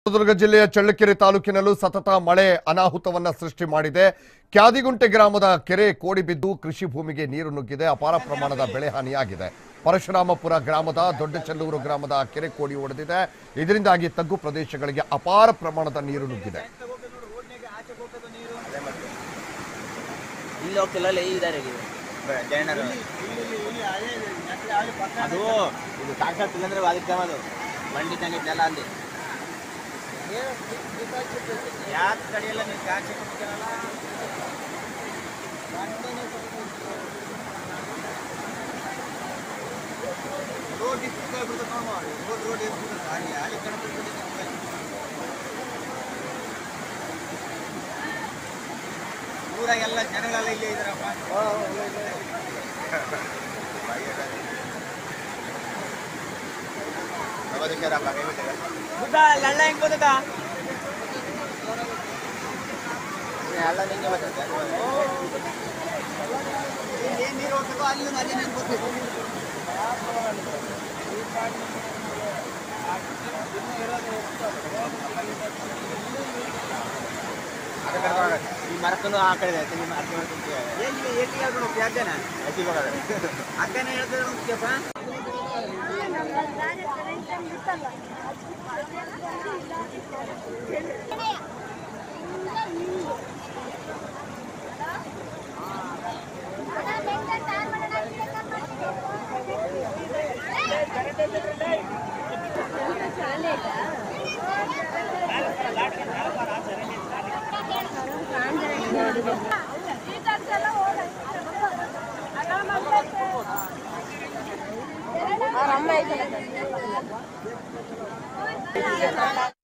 ಚಿತ್ರದುರ್ಗ ಜಿಲ್ಲೆಯ ಚಳ್ಳಕೆರೆ ತಾಲೂಕಿನಲ್ಲೂ ಸತತ ಮಳೆ ಅನಾಹುತವನ್ನ ಸೃಷ್ಟಿ ಮಾಡಿದೆ ಕ್ಯಾದಿಗುಂಟೆ ಗ್ರಾಮದ ಕೆರೆ ಕೋಡಿ ಬಿದ್ದು ಕೃಷಿ ಭೂಮಿಗೆ ನೀರು ನುಗ್ಗಿದೆ ಅಪಾರ ಪ್ರಮಾಣದ ಬೆಳೆ ಹಾನಿಯಾಗಿದೆ ಪರಶುರಾಮಪುರ ಗ್ರಾಮದ ದೊಡ್ಡ ಚೆಲ್ಲೂರು ಗ್ರಾಮದ ಕೆರೆ ಕೋಡಿ ಒಡೆದಿದೆ ಇದರಿಂದಾಗಿ ತಗ್ಗು ಪ್ರದೇಶಗಳಿಗೆ ಅಪಾರ ಪ್ರಮಾಣದ ನೀರು ನುಗ್ಗಿದೆ ಇಲ್ಲಿ ಹೋಗ್ತಿಲ್ಲ ಅಲ್ಲಿ ಇದ್ದಾರೆ ಜೈನರು ಅದು ಇದು ಸಾಕ್ಷಾತ್ ಇಲ್ಲಂದ್ರೆ ಅದಕ್ಕೆ ಅದು ಬಂಡಿ ತಂಗಿದ್ನೆಲ್ಲ ಅಲ್ಲಿ ಯಾಕೆ ಕಡೆಯಲ್ಲ ನೀವು ಕಾಚಿ ಕೊಡ್ತೀರಲ್ಲ ರೋಡ್ ರೋಡ್ ರೋಡ್ ಅಲ್ಲಿ ಕಡೆ ಊರಾಗೆಲ್ಲ ಜನಗಳೆಲ್ಲ ಇಲ್ಲೇ ಇದಾರಪ್ಪ ಗುಡ್ಡ ಲಳ್ಳ ಹೆಂಗ್ ಗೊತ್ತದ ಎಲ್ಲ ನಿಂಗೆ ಬರ್ತದೆ ಏನ್ ನೀರು ಹೋಗ್ತದೋ ಅಲ್ಲಿ ಅದೇ ನಿಂಗೆ ಗೊತ್ತಿದೆ ಈ ಮರಕ್ಕೂ ಆ ಕಡೆ ಇದೆ ಈ ಮರಕ್ಕೆ ಎಲ್ಲಿ ಎಲ್ಲಿ ಹೇಳ್ಬಿಡು ಯಾಕೆನ ಎತ್ತಿಗೆ ಹೋಗೋದು ಅಕ್ಕನೇ ಹೇಳ್ತಾರೆ ಮುಖ್ಯಪ್ಪ ಅವ್ರ ಅಮ್ಮ ಐತಲ್ಲ